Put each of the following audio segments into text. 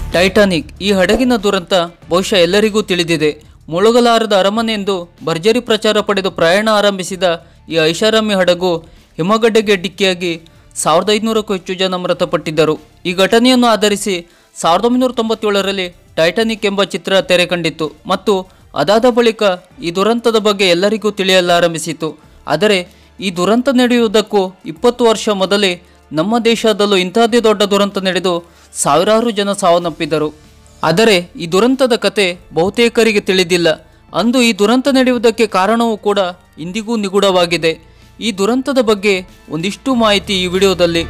Titanic ಈ ಹಡಗಿನ ದುರಂತ ಬಹುಶಃ ಎಲ್ಲರಿಗೂ ತಿಳಿದಿದೆ ಮುಳುಗಲಾರದ ಅರಮನೆ ಎಂದು ಭರ್ಜರಿ ಪ್ರಚಾರ ಪಡೆದು ಪ್ರಯಾಣ ಆರಂಭಿಸಿದ ಈ ಐಷಾರಾಮಿ ಹಡಗು ಹಿಮಗಡ್ಡೆಗೆ ಡಿಕ್ಕಿಯಾಗಿ ಸಾವಿರದ ಐದುನೂರಕ್ಕೂ ಹೆಚ್ಚು ಜನ ಮೃತಪಟ್ಟಿದ್ದರು ಈ ಘಟನೆಯನ್ನು ಆಧರಿಸಿ ಸಾವಿರದ ಒಂಬೈನೂರ ತೊಂಬತ್ತೇಳರಲ್ಲಿ ಟೈಟಾನಿಕ್ ಎಂಬ ಚಿತ್ರ ತೆರೆ ಕಂಡಿತ್ತು ಮತ್ತು ಅದಾದ ಬಳಿಕ ಈ ದುರಂತದ ಬಗ್ಗೆ ಎಲ್ಲರಿಗೂ ತಿಳಿಯಲಾರಂಭಿಸಿತು ಆದರೆ ಈ ದುರಂತ ನಡೆಯುವುದಕ್ಕೂ ಇಪ್ಪತ್ತು ವರ್ಷ ಮೊದಲೇ ನಮ್ಮ ದೇಶದಲ್ಲೂ ಇಂತಹದ್ದೇ ದೊಡ್ಡ ದುರಂತ ನಡೆದು ಸಾವಿರಾರು ಜನ ಸಾವನ್ನಪ್ಪಿದರು ಆದರೆ ಈ ದುರಂತದ ಕತೆ ಬಹುತೇಕರಿಗೆ ತಿಳಿದಿಲ್ಲ ಅಂದು ಈ ದುರಂತ ನಡೆಯುವುದಕ್ಕೆ ಕಾರಣವೂ ಕೂಡ ಇಂದಿಗೂ ನಿಗೂಢವಾಗಿದೆ ಈ ದುರಂತದ ಬಗ್ಗೆ ಒಂದಿಷ್ಟು ಮಾಹಿತಿ ಈ ವಿಡಿಯೋದಲ್ಲಿ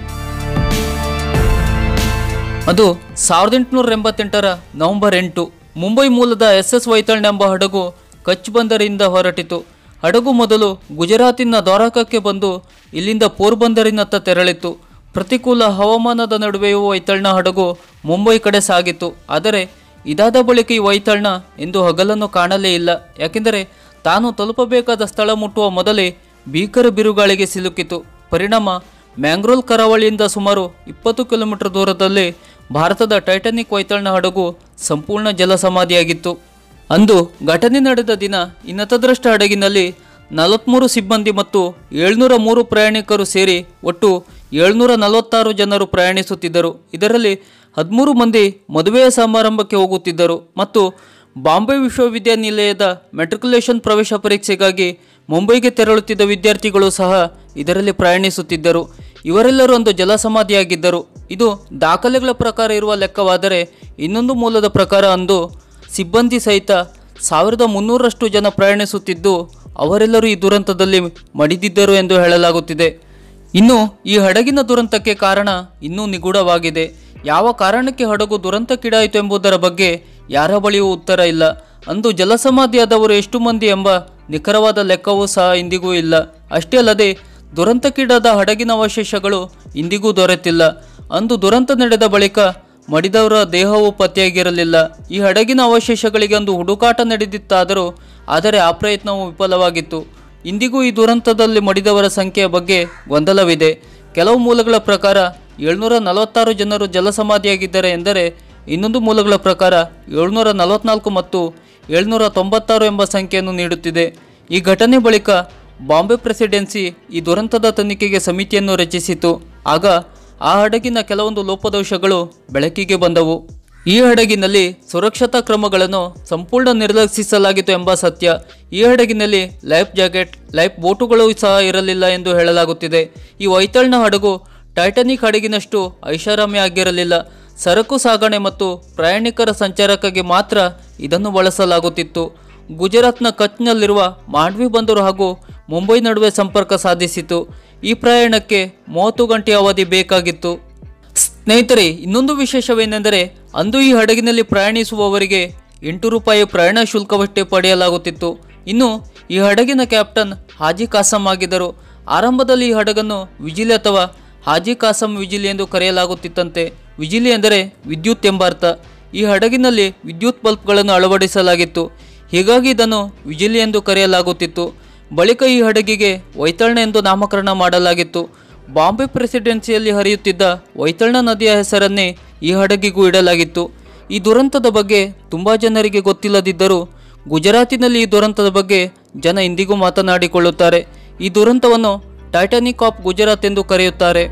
ಅದು ಸಾವಿರದ ಎಂಟುನೂರ ಎಂಬತ್ತೆಂಟರ ನವೆಂಬರ್ ಎಂಟು ಮುಂಬೈ ಮೂಲದ ಎಸ್ ಎಸ್ ವೈತಳ್ಣ ಎಂಬ ಹಡಗು ಕಚ್ ಬಂದರಿಂದ ಹೊರಟಿತು ಹಡಗು ಮೊದಲು ಗುಜರಾತಿನ ದ್ವಾರಕಕ್ಕೆ ಬಂದು ಇಲ್ಲಿಂದ ಪೋರ್ಬಂದರಿನತ್ತ ತೆರಳಿತು ಪ್ರತಿಕೂಲ ಹವಾಮಾನದ ನಡುವೆಯೂ ವೈತಳ್ಣ ಹಡಗು ಮುಂಬೈ ಕಡೆ ಸಾಗಿತು ಆದರೆ ಇದಾದ ಬಳಿಕ ಈ ವೈತಳ್ಣ ಎಂದು ಹಗಲನ್ನು ಕಾಣಲೇ ಇಲ್ಲ ಯಾಕೆಂದರೆ ತಾನು ತಲುಪಬೇಕಾದ ಸ್ಥಳ ಮುಟ್ಟುವ ಮೊದಲೇ ಭೀಕರ ಬಿರುಗಾಳಿಗೆ ಸಿಲುಕಿತು ಪರಿಣಾಮ ಮ್ಯಾಂಗ್ರೋಲ್ ಕರಾವಳಿಯಿಂದ ಸುಮಾರು ಇಪ್ಪತ್ತು ಕಿಲೋಮೀಟರ್ ದೂರದಲ್ಲಿ ಭಾರತದ ಟೈಟಾನಿಕ್ ವೈತಳ್ಣ ಹಡಗು ಸಂಪೂರ್ಣ ಜಲಸಮಾಧಿಯಾಗಿತ್ತು ಅಂದು ಘಟನೆ ನಡೆದ ದಿನ ಈ ನತದ್ರಷ್ಟ ಹಡಗಿನಲ್ಲಿ ನಲವತ್ತ್ಮೂರು ಸಿಬ್ಬಂದಿ ಮತ್ತು ಏಳ್ನೂರ ಮೂರು ಪ್ರಯಾಣಿಕರು ಸೇರಿ ಒಟ್ಟು ಏಳ್ನೂರ ನಲವತ್ತಾರು ಜನರು ಪ್ರಯಾಣಿಸುತ್ತಿದ್ದರು ಇದರಲ್ಲಿ ಹದಿಮೂರು ಮಂದಿ ಮದುವೆಯ ಸಮಾರಂಭಕ್ಕೆ ಹೋಗುತ್ತಿದ್ದರು ಮತ್ತು ಬಾಂಬೆ ವಿಶ್ವವಿದ್ಯಾನಿಲಯದ ಮೆಟ್ರಿಕ್ಯುಲೇಷನ್ ಪ್ರವೇಶ ಪರೀಕ್ಷೆಗಾಗಿ ಮುಂಬೈಗೆ ತೆರಳುತ್ತಿದ್ದ ವಿದ್ಯಾರ್ಥಿಗಳು ಸಹ ಇದರಲ್ಲಿ ಪ್ರಯಾಣಿಸುತ್ತಿದ್ದರು ಇವರೆಲ್ಲರೂ ಒಂದು ಜಲಸಮಾಧಿಯಾಗಿದ್ದರು ಇದು ದಾಖಲೆಗಳ ಪ್ರಕಾರ ಇರುವ ಲೆಕ್ಕವಾದರೆ ಇನ್ನೊಂದು ಮೂಲದ ಪ್ರಕಾರ ಅಂದು ಸಿಬ್ಬಂದಿ ಸಹಿತ ಸಾವಿರದ ಮುನ್ನೂರಷ್ಟು ಜನ ಪ್ರಯಾಣಿಸುತ್ತಿದ್ದು ಅವರೆಲ್ಲರೂ ಈ ದುರಂತದಲ್ಲಿ ಮಡಿದಿದ್ದರು ಎಂದು ಹೇಳಲಾಗುತ್ತಿದೆ ಇನ್ನು ಈ ಹಡಗಿನ ದುರಂತಕ್ಕೆ ಕಾರಣ ಇನ್ನೂ ನಿಗೂಢವಾಗಿದೆ ಯಾವ ಕಾರಣಕ್ಕೆ ಹಡಗು ದುರಂತಕ್ಕೀಡಾಯಿತು ಎಂಬುದರ ಬಗ್ಗೆ ಯಾರ ಬಳಿಯೂ ಉತ್ತರ ಇಲ್ಲ ಅಂದು ಜಲಸಮಾಧಿಯಾದವರು ಎಷ್ಟು ಮಂದಿ ಎಂಬ ನಿಖರವಾದ ಲೆಕ್ಕವೂ ಸಹ ಇಂದಿಗೂ ಇಲ್ಲ ಅಷ್ಟೇ ಅಲ್ಲದೆ ದುರಂತಕ್ಕೀಡಾದ ಹಡಗಿನ ಅವಶೇಷಗಳು ಇಂದಿಗೂ ದೊರೆತಿಲ್ಲ ಅಂದು ದುರಂತ ನಡೆದ ಬಳಿಕ ಮಡಿದವರ ದೇಹವು ಪತ್ತೆಯಾಗಿರಲಿಲ್ಲ ಈ ಹಡಗಿನ ಅವಶೇಷಗಳಿಗೆ ಒಂದು ಹುಡುಕಾಟ ನಡೆದಿತ್ತಾದರೂ ಆದರೆ ಆ ಪ್ರಯತ್ನವು ವಿಫಲವಾಗಿತ್ತು ಇಂದಿಗೂ ಈ ದುರಂತದಲ್ಲಿ ಮಡಿದವರ ಸಂಖ್ಯೆಯ ಬಗ್ಗೆ ಗೊಂದಲವಿದೆ ಕೆಲವು ಮೂಲಗಳ ಪ್ರಕಾರ ಏಳ್ನೂರ ನಲವತ್ತಾರು ಜನರು ಜಲಸಮಾಧಿಯಾಗಿದ್ದಾರೆ ಎಂದರೆ ಇನ್ನೊಂದು ಮೂಲಗಳ ಪ್ರಕಾರ ಏಳ್ನೂರ ನಲವತ್ನಾಲ್ಕು ಮತ್ತು ಏಳ್ನೂರ ತೊಂಬತ್ತಾರು ಎಂಬ ಸಂಖ್ಯೆಯನ್ನು ನೀಡುತ್ತಿದೆ ಈ ಘಟನೆ ಬಳಿಕ ಬಾಂಬೆ ಪ್ರೆಸಿಡೆನ್ಸಿ ಈ ದುರಂತದ ತನಿಖೆಗೆ ಸಮಿತಿಯನ್ನು ರಚಿಸಿತು ಆಗ ಆ ಹಡಗಿನ ಕೆಲವೊಂದು ಲೋಪದೋಷಗಳು ಬೆಳಕಿಗೆ ಬಂದವು ಈ ಹಡಗಿನಲ್ಲಿ ಸುರಕ್ಷತಾ ಕ್ರಮಗಳನ್ನು ಸಂಪೂರ್ಣ ನಿರ್ಲಕ್ಷಿಸಲಾಗಿತ್ತು ಎಂಬ ಸತ್ಯ ಈ ಹಡಗಿನಲ್ಲಿ ಲೈಫ್ ಜಾಕೆಟ್ ಲೈಫ್ ಬೋಟುಗಳು ಸಹ ಇರಲಿಲ್ಲ ಎಂದು ಹೇಳಲಾಗುತ್ತಿದೆ ಈ ವೈತಳ್ನ ಹಡಗು ಟೈಟಾನಿಕ್ ಹಡಗಿನಷ್ಟು ಐಷಾರಾಮಿ ಆಗಿರಲಿಲ್ಲ ಸರಕು ಸಾಗಣೆ ಮತ್ತು ಪ್ರಯಾಣಿಕರ ಸಂಚಾರಕ್ಕಾಗಿ ಮಾತ್ರ ಇದನ್ನು ಬಳಸಲಾಗುತ್ತಿತ್ತು ಗುಜರಾತ್ನ ಕಚ್ನಲ್ಲಿರುವ ಮಾಂಡ್ವಿ ಬಂದರು ಹಾಗೂ ಮುಂಬೈ ನಡುವೆ ಸಂಪರ್ಕ ಸಾಧಿಸಿತು ಈ ಪ್ರಯಾಣಕ್ಕೆ ಮೂವತ್ತು ಗಂಟೆ ಅವಧಿ ಬೇಕಾಗಿತ್ತು ಸ್ನೇಹಿತರೆ ಇನ್ನೊಂದು ವಿಶೇಷವೇನೆಂದರೆ ಅಂದು ಈ ಹಡಗಿನಲ್ಲಿ ಪ್ರಯಾಣಿಸುವವರಿಗೆ ಎಂಟು ರೂಪಾಯಿ ಪ್ರಯಾಣ ಶುಲ್ಕವಷ್ಟೇ ಪಡೆಯಲಾಗುತ್ತಿತ್ತು ಇನ್ನು ಈ ಹಡಗಿನ ಕ್ಯಾಪ್ಟನ್ ಹಾಜಿ ಕಾಸಂ ಆಗಿದ್ದರು ಆರಂಭದಲ್ಲಿ ಈ ಹಡಗನ್ನು ವಿಜಿಲಿ ಅಥವಾ ಹಾಜಿ ಕಾಸಂ ವಿಜಿಲಿ ಎಂದು ಕರೆಯಲಾಗುತ್ತಿತ್ತಂತೆ ವಿಜಿಲಿ ಎಂದರೆ ವಿದ್ಯುತ್ ಎಂಬ ಅರ್ಥ ಈ ಹಡಗಿನಲ್ಲಿ ವಿದ್ಯುತ್ ಬಲ್ಬ್ಗಳನ್ನು ಅಳವಡಿಸಲಾಗಿತ್ತು ಹೀಗಾಗಿ ಇದನ್ನು ವಿಜಿಲಿ ಎಂದು ಕರೆಯಲಾಗುತ್ತಿತ್ತು ಬಳಿಕ ಈ ಹಡಗಿಗೆ ವೈತಳ್ಣ ಎಂದು ನಾಮಕರಣ ಮಾಡಲಾಗಿತ್ತು ಬಾಂಬೆ ಪ್ರೆಸಿಡೆನ್ಸಿಯಲ್ಲಿ ಹರಿಯುತ್ತಿದ್ದ ವೈತಳ್ಣ ನದಿಯ ಹೆಸರನ್ನೇ ಈ ಹಡಗಿಗೂ ಇಡಲಾಗಿತ್ತು ಈ ದುರಂತದ ಬಗ್ಗೆ ತುಂಬ ಜನರಿಗೆ ಗೊತ್ತಿಲ್ಲದಿದ್ದರೂ ಗುಜರಾತಿನಲ್ಲಿ ಈ ದುರಂತದ ಬಗ್ಗೆ ಜನ ಇಂದಿಗೂ ಮಾತನಾಡಿಕೊಳ್ಳುತ್ತಾರೆ ಈ ದುರಂತವನ್ನು ಟೈಟಾನಿಕ್ ಆಫ್ ಗುಜರಾತ್ ಎಂದು ಕರೆಯುತ್ತಾರೆ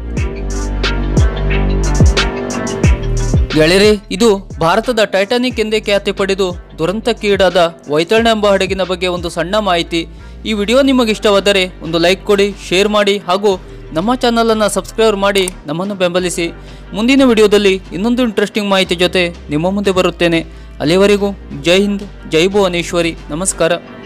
ಗೆಳೆಯರೆ ಇದು ಭಾರತದ ಟೈಟಾನಿಕ್ ಎಂದೇ ಖ್ಯಾತಿ ಪಡೆದು ದುರಂತಕ್ಕೀಡಾದ ವೈತರಣ ಎಂಬ ಹಡಗಿನ ಬಗ್ಗೆ ಒಂದು ಸಣ್ಣ ಮಾಹಿತಿ ಈ ವಿಡಿಯೋ ನಿಮಗೆ ಇಷ್ಟವಾದರೆ ಒಂದು ಲೈಕ್ ಕೊಡಿ ಶೇರ್ ಮಾಡಿ ಹಾಗೂ ನಮ್ಮ ಚಾನಲನ್ನು ಸಬ್ಸ್ಕ್ರೈಬ್ ಮಾಡಿ ನಮ್ಮನ್ನು ಬೆಂಬಲಿಸಿ ಮುಂದಿನ ವಿಡಿಯೋದಲ್ಲಿ ಇನ್ನೊಂದು ಇಂಟ್ರೆಸ್ಟಿಂಗ್ ಮಾಹಿತಿ ಜೊತೆ ನಿಮ್ಮ ಮುಂದೆ ಬರುತ್ತೇನೆ ಅಲ್ಲಿವರೆಗೂ ಜೈ ಹಿಂದ್ ಜೈ ಭುವನೇಶ್ವರಿ ನಮಸ್ಕಾರ